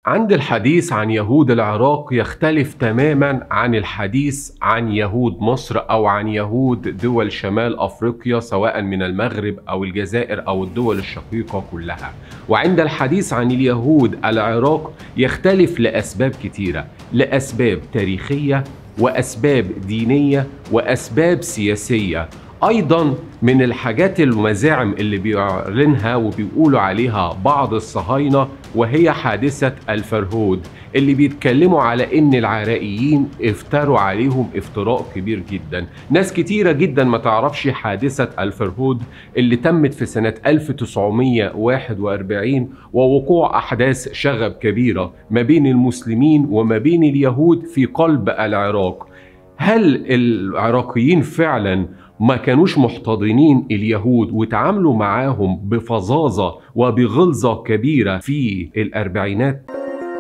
عند الحديث عن يهود العراق يختلف تماما عن الحديث عن يهود مصر او عن يهود دول شمال افريقيا سواء من المغرب او الجزائر او الدول الشقيقه كلها وعند الحديث عن اليهود العراق يختلف لاسباب كتيره لاسباب تاريخيه واسباب دينيه واسباب سياسيه ايضا من الحاجات المزاعم اللي بيعلنها وبيقولوا عليها بعض الصهاينه وهي حادثه الفرهود اللي بيتكلموا على ان العراقيين افتروا عليهم افتراء كبير جدا ناس كتيره جدا ما تعرفش حادثه الفرهود اللي تمت في سنه 1941 ووقوع احداث شغب كبيره ما بين المسلمين وما بين اليهود في قلب العراق هل العراقيين فعلا ما كانوش محتضنين اليهود وتعاملوا معاهم بفظاظة وبغلظة كبيرة في الأربعينات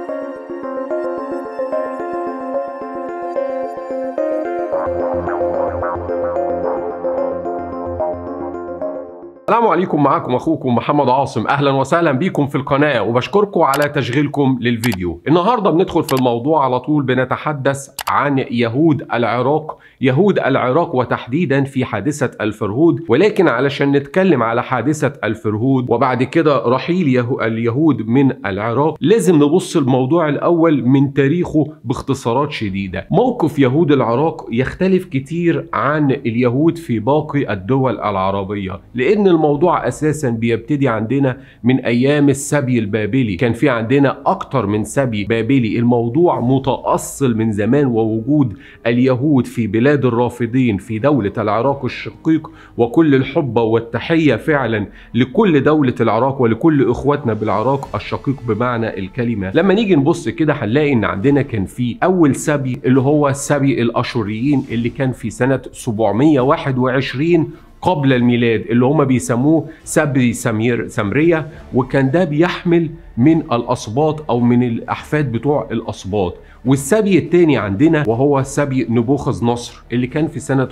السلام عليكم معاكم اخوكم محمد عاصم اهلا وسهلا بيكم في القناه وبشكركم على تشغيلكم للفيديو النهارده بندخل في الموضوع على طول بنتحدث عن يهود العراق يهود العراق وتحديدا في حادثه الفرهود ولكن علشان نتكلم على حادثه الفرهود وبعد كده رحيل يهو اليهود من العراق لازم نبص الموضوع الاول من تاريخه باختصارات شديده موقف يهود العراق يختلف كتير عن اليهود في باقي الدول العربيه لان الموضوع اساسا بيبتدي عندنا من ايام السبي البابلي كان في عندنا اكتر من سبي بابلي الموضوع متاصل من زمان ووجود اليهود في بلاد الرافضين في دوله العراق الشقيق وكل الحب والتحيه فعلا لكل دوله العراق ولكل اخواتنا بالعراق الشقيق بمعنى الكلمه لما نيجي نبص كده هنلاقي ان عندنا كان في اول سبي اللي هو سبي الاشوريين اللي كان في سنه 721 قبل الميلاد اللي هم بيسموه سبي سمير سمرية وكان ده بيحمل من الأسباط أو من الأحفاد بتوع الأسباط والسبي الثاني عندنا وهو سبي نبوخذ نصر اللي كان في سنة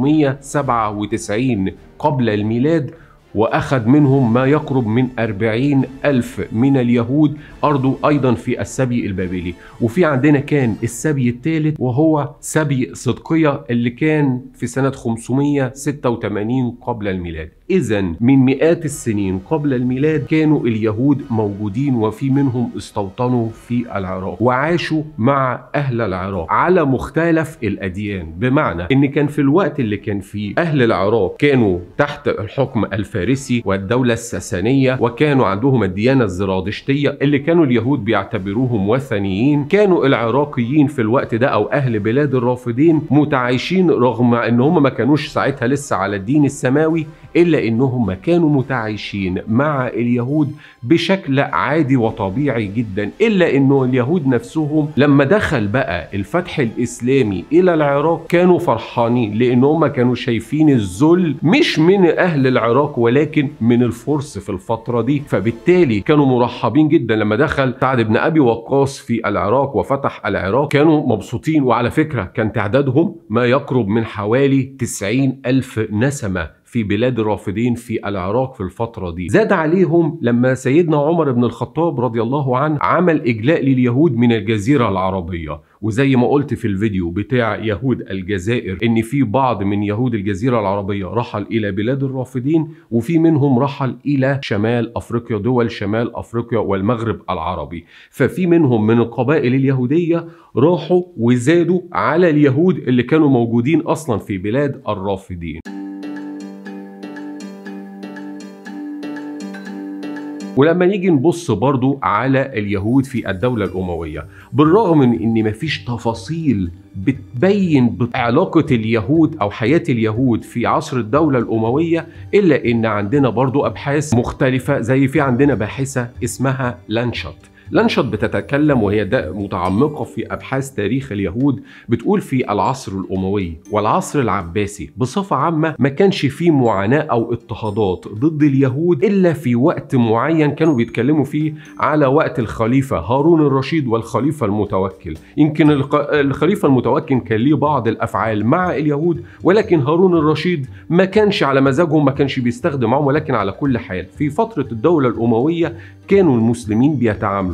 597 قبل الميلاد وأخذ منهم ما يقرب من أربعين ألف من اليهود أرضوا أيضا في السبي البابلي وفي عندنا كان السبي الثالث وهو سبي صدقية اللي كان في سنة 586 قبل الميلاد إذا من مئات السنين قبل الميلاد كانوا اليهود موجودين وفي منهم استوطنوا في العراق وعاشوا مع أهل العراق على مختلف الأديان بمعنى إن كان في الوقت اللي كان فيه أهل العراق كانوا تحت الحكم الفارسي والدولة الساسانية وكانوا عندهم الديانة الزرادشتية اللي كانوا اليهود بيعتبروهم وثنيين كانوا العراقيين في الوقت ده أو أهل بلاد الرافضين متعايشين رغم إن هم ما كانوش ساعتها لسه على الدين السماوي إلا إنهم كانوا متعايشين مع اليهود بشكل عادي وطبيعي جدا إلا إنه اليهود نفسهم لما دخل بقى الفتح الإسلامي إلى العراق كانوا فرحانين لأن هم كانوا شايفين الذل مش من أهل العراق ولكن من الفرس في الفترة دي فبالتالي كانوا مرحبين جدا لما دخل سعد بن أبي وقاص في العراق وفتح العراق كانوا مبسوطين وعلى فكرة كان تعدادهم ما يقرب من حوالي 90 ألف نسمة في بلاد الرافدين في العراق في الفترة دي زاد عليهم لما سيدنا عمر بن الخطاب رضي الله عنه عمل إجلاء لليهود من الجزيرة العربية وزي ما قلت في الفيديو بتاع يهود الجزائر ان في بعض من يهود الجزيرة العربية رحل الى بلاد الرافدين وفي منهم رحل الى شمال افريقيا دول شمال افريقيا والمغرب العربي ففي منهم من القبائل اليهودية راحوا وزادوا على اليهود اللي كانوا موجودين اصلا في بلاد الرافدين ولما نيجي نبص برضو على اليهود في الدولة الأموية بالرغم من أن مفيش تفاصيل بتبين علاقة اليهود أو حياة اليهود في عصر الدولة الأموية إلا أن عندنا برضو أبحاث مختلفة زي في عندنا باحثة اسمها لانشت لانشط بتتكلم وهي ده متعمقة في أبحاث تاريخ اليهود بتقول في العصر الأموي والعصر العباسي بصفة عامة ما كانش فيه معاناة أو اضطهادات ضد اليهود إلا في وقت معين كانوا بيتكلموا فيه على وقت الخليفة هارون الرشيد والخليفة المتوكل يمكن الخليفة المتوكل كان ليه بعض الأفعال مع اليهود ولكن هارون الرشيد ما كانش على مزاجهم ما كانش بيستخدم معهم ولكن على كل حال في فترة الدولة الأموية كانوا المسلمين بيتعاملوا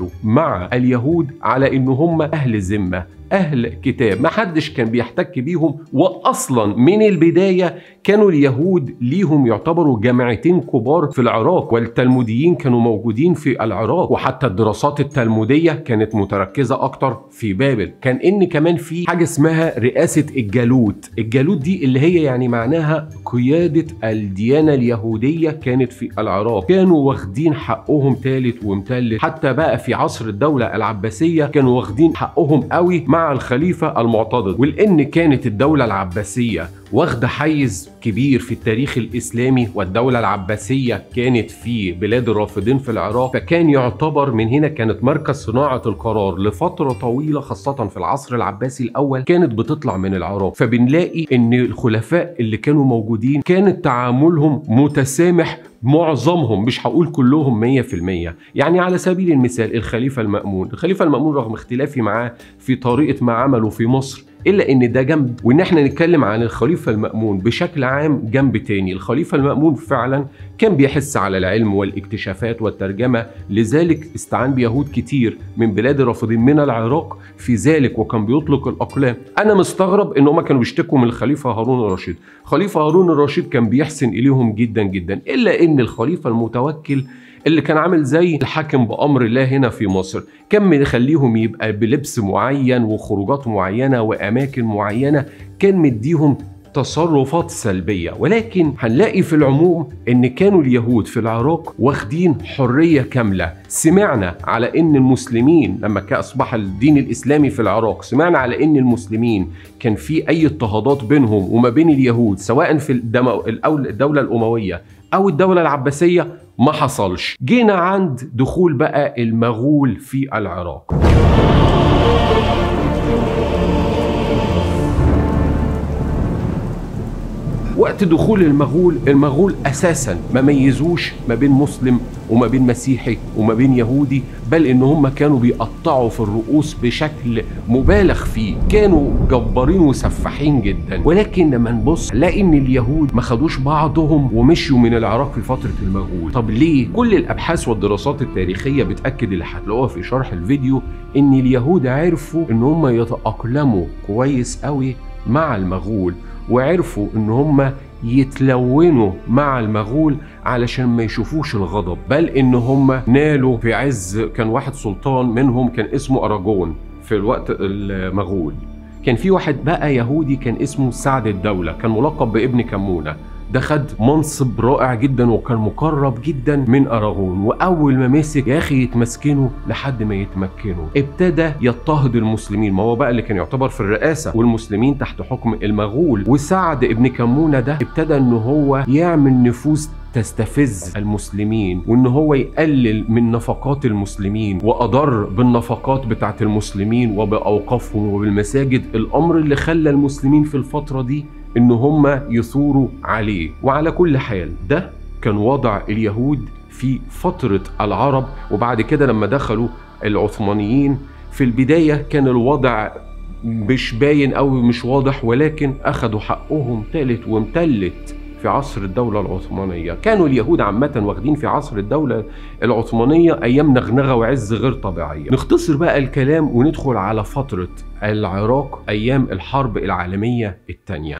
بيتعاملوا مع اليهود على ان هم اهل ذمه اهل كتاب ما حدش كان بيحتك بيهم واصلا من البدايه كانوا اليهود ليهم يعتبروا جامعتين كبار في العراق والتلموديين كانوا موجودين في العراق وحتى الدراسات التلموديه كانت متركزه اكتر في بابل كان ان كمان في حاجه اسمها رئاسه الجالوت الجالوت دي اللي هي يعني معناها قياده الديانه اليهوديه كانت في العراق كانوا واخدين حقهم تالت ومتلت حتى بقى في عصر الدوله العباسيه كانوا واخدين حقهم قوي مع الخليفه المعتضد ولان كانت الدوله العباسيه واخده حيز كبير في التاريخ الاسلامي والدوله العباسيه كانت في بلاد الرافدين في العراق فكان يعتبر من هنا كانت مركز صناعه القرار لفتره طويله خاصه في العصر العباسي الاول كانت بتطلع من العراق فبنلاقي ان الخلفاء اللي كانوا موجودين كانت تعاملهم متسامح معظمهم مش هقول كلهم 100% يعني على سبيل المثال الخليفه المأمون الخليفه المأمون رغم اختلافي معاه في طريقه ما عمله في مصر الا ان ده جنب وان احنا نتكلم عن الخليفه المامون بشكل عام جنب تاني الخليفه المامون فعلا كان بيحس على العلم والاكتشافات والترجمه لذلك استعان بيهود كتير من بلاد الرافضين من العراق في ذلك وكان بيطلق الاقلام انا مستغرب ان هم كانوا بيشتكوا من الخليفه هارون الرشيد خليفه هارون الرشيد كان بيحسن اليهم جدا جدا الا ان الخليفه المتوكل اللي كان عامل زي الحاكم بامر الله هنا في مصر كان مخليهم يبقى بلبس معين وخروجات معينه واماكن معينه كان مديهم تصرفات سلبيه ولكن هنلاقي في العموم ان كانوا اليهود في العراق واخدين حريه كامله سمعنا على ان المسلمين لما اصبح الدين الاسلامي في العراق سمعنا على ان المسلمين كان في اي اضطهادات بينهم وما بين اليهود سواء في الدوله الامويه او الدوله العباسيه ما حصلش جينا عند دخول بقى المغول في العراق وقت دخول المغول المغول اساسا ما ميزوش ما بين مسلم وما بين مسيحي وما بين يهودي بل ان هم كانوا بيقطعوا في الرؤوس بشكل مبالغ فيه كانوا جبارين وسفاحين جدا ولكن لما نبص نلاقي ان اليهود ما خدوش بعضهم ومشيوا من العراق في فتره المغول طب ليه كل الابحاث والدراسات التاريخيه بتاكد اللي هتلاقوها في شرح الفيديو ان اليهود عرفوا ان هم يتاقلموا كويس قوي مع المغول وعرفوا ان هم يتلونوا مع المغول علشان ما يشوفوش الغضب بل ان هم نالوا في عز كان واحد سلطان منهم كان اسمه اراجون في الوقت المغول كان في واحد بقى يهودي كان اسمه سعد الدولة كان ملقب بابن كمونة ده خد منصب رائع جدا وكان مقرب جدا من اراغون واول ما مسك يا اخي يتمسكنوا لحد ما يتمكنوا ابتدى يضطهد المسلمين ما هو بقى اللي كان يعتبر في الرئاسه والمسلمين تحت حكم المغول وسعد ابن كمونه ده ابتدى ان هو يعمل نفوذ تستفز المسلمين وان هو يقلل من نفقات المسلمين واضر بالنفقات بتاعت المسلمين وباوقافهم وبالمساجد الامر اللي خلى المسلمين في الفتره دي ان هم يثوروا عليه وعلى كل حال ده كان وضع اليهود في فترة العرب وبعد كده لما دخلوا العثمانيين في البداية كان الوضع مش باين أو مش واضح ولكن أخدوا حقهم تالت ومتلت في عصر الدولة العثمانية كانوا اليهود عامة واخدين في عصر الدولة العثمانية أيام نغنغة وعز غير طبيعية نختصر بقى الكلام وندخل على فترة العراق أيام الحرب العالمية الثانية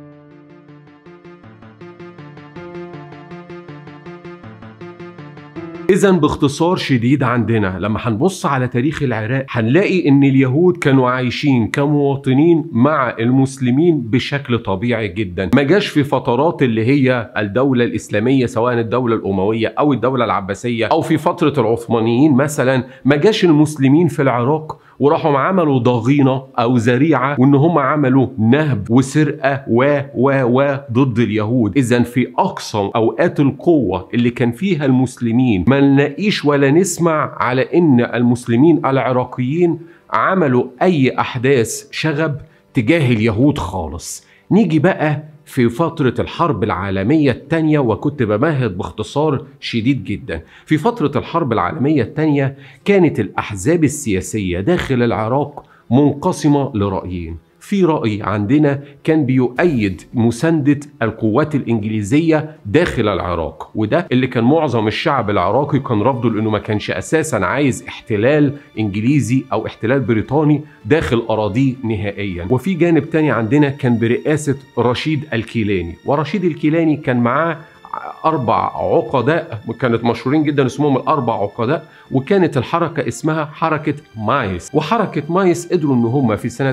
إذا باختصار شديد عندنا لما هنبص على تاريخ العراق هنلاقي إن اليهود كانوا عايشين كمواطنين مع المسلمين بشكل طبيعي جدا، ما جاش في فترات اللي هي الدولة الإسلامية سواء الدولة الأموية أو الدولة العباسية أو في فترة العثمانيين مثلا، ما جاش المسلمين في العراق وراحوا عملوا ضغينه او ذريعه وان هم عملوا نهب وسرقه و و و ضد اليهود اذا في اقصى اوقات القوه اللي كان فيها المسلمين ما نلاقيش ولا نسمع على ان المسلمين العراقيين عملوا اي احداث شغب تجاه اليهود خالص نيجي بقى في فترة الحرب العالمية الثانية وكنت بمهد باختصار شديد جدا في فترة الحرب العالمية الثانية كانت الأحزاب السياسية داخل العراق منقسمة لرأيين في رأي عندنا كان بيؤيد مساندة القوات الإنجليزية داخل العراق وده اللي كان معظم الشعب العراقي كان رافضه لأنه ما كانش أساسا عايز احتلال إنجليزي أو احتلال بريطاني داخل أراضيه نهائيا وفي جانب تاني عندنا كان برئاسة رشيد الكيلاني ورشيد الكيلاني كان معاه أربع عقداء كانت مشهورين جدا اسمهم الأربع عقداء وكانت الحركة اسمها حركة مايس وحركة مايس قدروا إن هم في سنة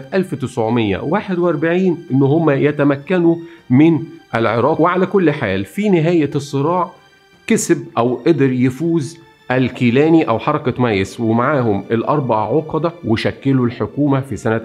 1941 إن هم يتمكنوا من العراق وعلى كل حال في نهاية الصراع كسب أو قدر يفوز الكيلاني أو حركة مايس ومعاهم الأربع عقدة وشكلوا الحكومة في سنة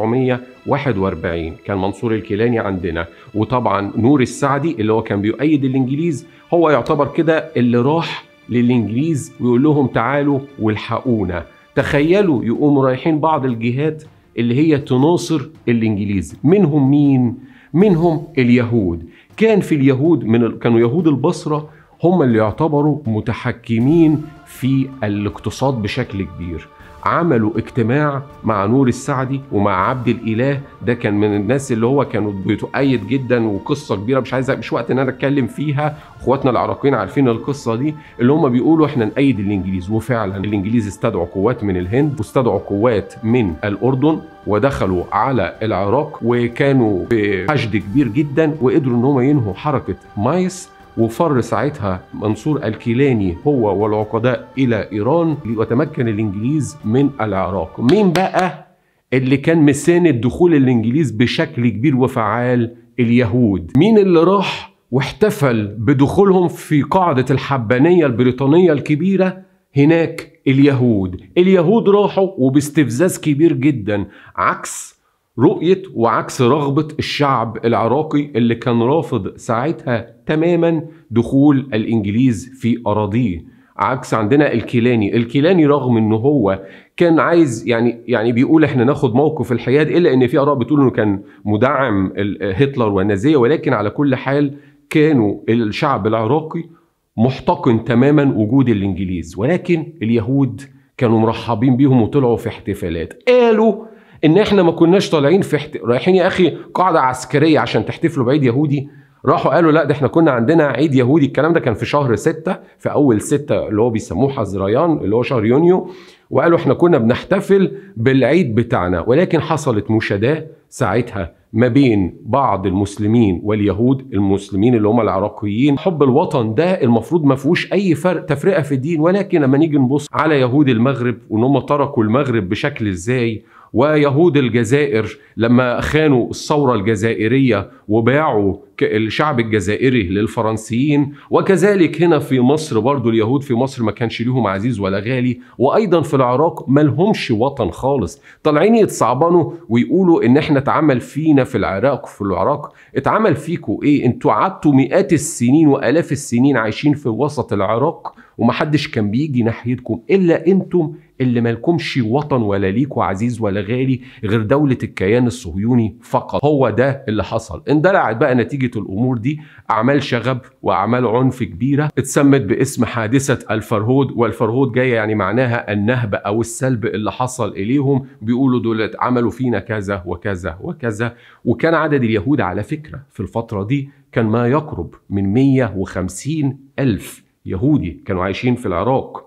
1941 كان منصور الكيلاني عندنا وطبعا نور السعدي اللي هو كان بيؤيد الإنجليز هو يعتبر كده اللي راح للإنجليز ويقول لهم تعالوا والحقونا تخيلوا يقوموا رايحين بعض الجهات اللي هي تناصر الإنجليز منهم مين؟ منهم اليهود كان في اليهود من ال... كانوا يهود البصره هم اللي يعتبروا متحكمين في الاقتصاد بشكل كبير عملوا اجتماع مع نور السعدي ومع عبد الاله ده كان من الناس اللي هو كانوا بتؤيد جدا وقصه كبيره مش عايز مش وقت ان انا اتكلم فيها اخواتنا العراقيين عارفين القصه دي اللي هم بيقولوا احنا نأيد الانجليز وفعلا الانجليز استدعوا قوات من الهند واستدعوا قوات من الاردن ودخلوا على العراق وكانوا بحشد كبير جدا وقدروا ان هم ينهوا حركه مايس وفر ساعتها منصور الكيلاني هو والعقداء الى ايران وتمكن الانجليز من العراق مين بقى اللي كان مساند دخول الانجليز بشكل كبير وفعال اليهود مين اللي راح واحتفل بدخولهم في قاعدة الحبانية البريطانية الكبيرة هناك اليهود اليهود راحوا وباستفزاز كبير جدا عكس رؤية وعكس رغبة الشعب العراقي اللي كان رافض ساعتها تماما دخول الإنجليز في أراضيه عكس عندنا الكيلاني الكيلاني رغم انه هو كان عايز يعني يعني بيقول احنا ناخد موقف الحياد الا ان في اراء بتقول انه كان مدعم هتلر والنازيه ولكن على كل حال كانوا الشعب العراقي محتقن تماما وجود الانجليز ولكن اليهود كانوا مرحبين بيهم وطلعوا في احتفالات قالوا ان احنا ما كناش طالعين في احت... رايحين يا اخي قاعده عسكريه عشان تحتفلوا بعيد يهودي راحوا قالوا لا ده احنا كنا عندنا عيد يهودي الكلام ده كان في شهر ستة في اول ستة اللي هو بيسموه حزريان اللي هو شهر يونيو وقالوا احنا كنا بنحتفل بالعيد بتاعنا ولكن حصلت مشاداه ساعتها ما بين بعض المسلمين واليهود المسلمين اللي هم العراقيين حب الوطن ده المفروض ما فيهوش اي فرق تفرقه في الدين ولكن لما نيجي نبص على يهود المغرب وان هم تركوا المغرب بشكل ازاي ويهود الجزائر لما خانوا الثورة الجزائرية وباعوا الشعب الجزائري للفرنسيين وكذلك هنا في مصر برضو اليهود في مصر ما كانش ليهم عزيز ولا غالي وأيضا في العراق ما لهمش وطن خالص طالعين يتصعبنوا ويقولوا إن احنا اتعمل فينا في العراق في العراق اتعمل فيكوا ايه انتوا قعدتوا مئات السنين وآلاف السنين عايشين في وسط العراق ومحدش كان بيجي ناحيتكم إلا انتم اللي مالكمش وطن ولا ليكوا عزيز ولا غالي غير دولة الكيان الصهيوني فقط هو ده اللي حصل اندلعت بقى نتيجة الأمور دي أعمال شغب وأعمال عنف كبيرة اتسمت باسم حادثة الفرهود والفرهود جاية يعني معناها النهب أو السلب اللي حصل إليهم بيقولوا دول عملوا فينا كذا وكذا وكذا وكان عدد اليهود على فكرة في الفترة دي كان ما يقرب من 150 ألف يهودي كانوا عايشين في العراق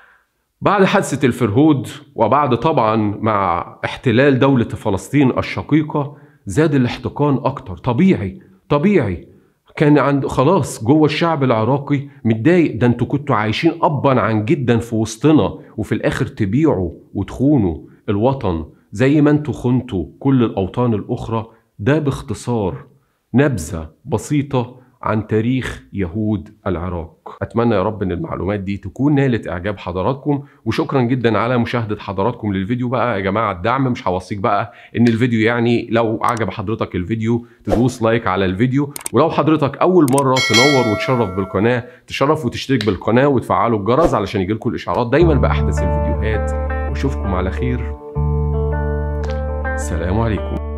بعد حادثة الفرهود وبعد طبعا مع احتلال دولة فلسطين الشقيقة زاد الاحتقان أكتر طبيعي طبيعي كان عند خلاص جوه الشعب العراقي متضايق ده انتوا كنتوا عايشين ابا عن جدا في وسطنا وفي الاخر تبيعوا وتخونوا الوطن زي ما انتوا خنتوا كل الاوطان الاخرى ده باختصار نبذه بسيطه عن تاريخ يهود العراق اتمنى يا رب ان المعلومات دي تكون نالت اعجاب حضراتكم وشكرا جدا على مشاهده حضراتكم للفيديو بقى يا جماعه الدعم مش هوصيك بقى ان الفيديو يعني لو عجب حضرتك الفيديو تدوس لايك على الفيديو ولو حضرتك اول مره تنور وتشرف بالقناه تشرف وتشترك بالقناه وتفعلوا الجرس علشان يجيلكم الاشعارات دايما باحدث الفيديوهات واشوفكم على خير السلام عليكم